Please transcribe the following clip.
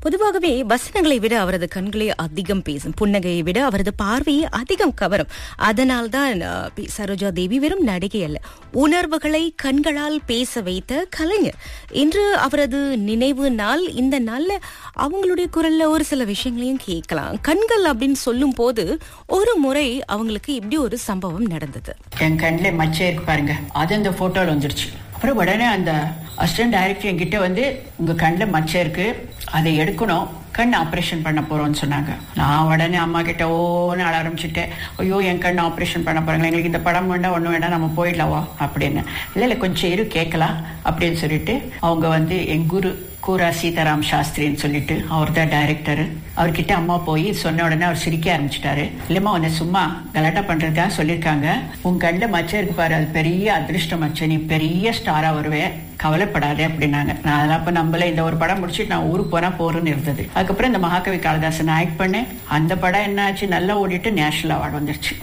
பொதுவாகவே வசனங்களை விட அவரது கண்களே அதிகம் பேசும் புன்னகையை விட அவரது பார்வையை அதிகம் கவரும் அதனால்தான் அஹ், பி. சரோஜா தேவி வெறும் நடிகை அல்ல உணர்வுகளை கண்களால் பேச வைத்த கலைஞர் இன்று அவரது நினைவு நாள் இந்த நாள்ல அவங்களுடைய குரல்ல ஒரு சில விஷயங்களையும் கேட்கலாம் கண்கள் அப்படின்னு சொல்லும் போது ஒரு முறை அவங்களுக்கு இப்படி ஒரு சம்பவம் நடந்தது என் கண்ணில் மச்சம் இருக்கு பாருங்க அது இந்த போட்டோல வந்துருச்சு அப்புறம் உடனே அந்த அசிஸ்டன்ட் டைரக்டர் என்கிட்ட வந்து உங்க கண்ணில் மச்சம் இருக்கு அதை எடுக்கணும் கண் ஆப்ரேஷன் பண்ண போறோம்னு சொன்னாங்க நான் உடனே அம்மா கிட்ட ஓன்னு அழ ஆரம்பிச்சுட்டேன் ஐயோ என் கண் ஆப்ரேஷன் பண்ண போறாங்க எங்களுக்கு இந்த படம் வேண்டாம் ஒன்றும் வேண்டாம் நம்ம போயிடலாவா அப்படின்னு இல்லை இல்லை கொஞ்சம் இரு கேட்கலாம் அப்படின்னு சொல்லிட்டு அவங்க வந்து என் குரு கூரா சீதாராம் சாஸ்திரின்னு சொல்லிட்டு அவர் தான் டைரக்டர் அவர்கிட்ட அம்மா போய் சொன்ன உடனே அவர் சிரிக்க ஆரம்பிச்சிட்டாரு இல்லம்மா உன்னை சும்மா கலாட்டா பண்றதுக்காக சொல்லியிருக்காங்க உன் கண்ணில் மச்சம் இருக்கு பாரு அது பெரிய அதிர்ஷ்ட மச்சம் நீ பெரிய ஸ்டாரா வருவே கவலைப்படாதே அப்படின்னாங்க நான் அதெல்லாம் அப்ப நம்பல இந்த ஒரு படம் முடிச்சுட்டு நான் ஊருக்கு போனா போறேன்னு இருந்தது அதுக்கப்புறம் இந்த மகாகவி காளிதாசன் ஆக்ட் பண்ணேன் அந்த படம் என்ன ஆச்சு நல்லா ஓடிட்டு நேஷனல் அவார்டு வந்துருச்சு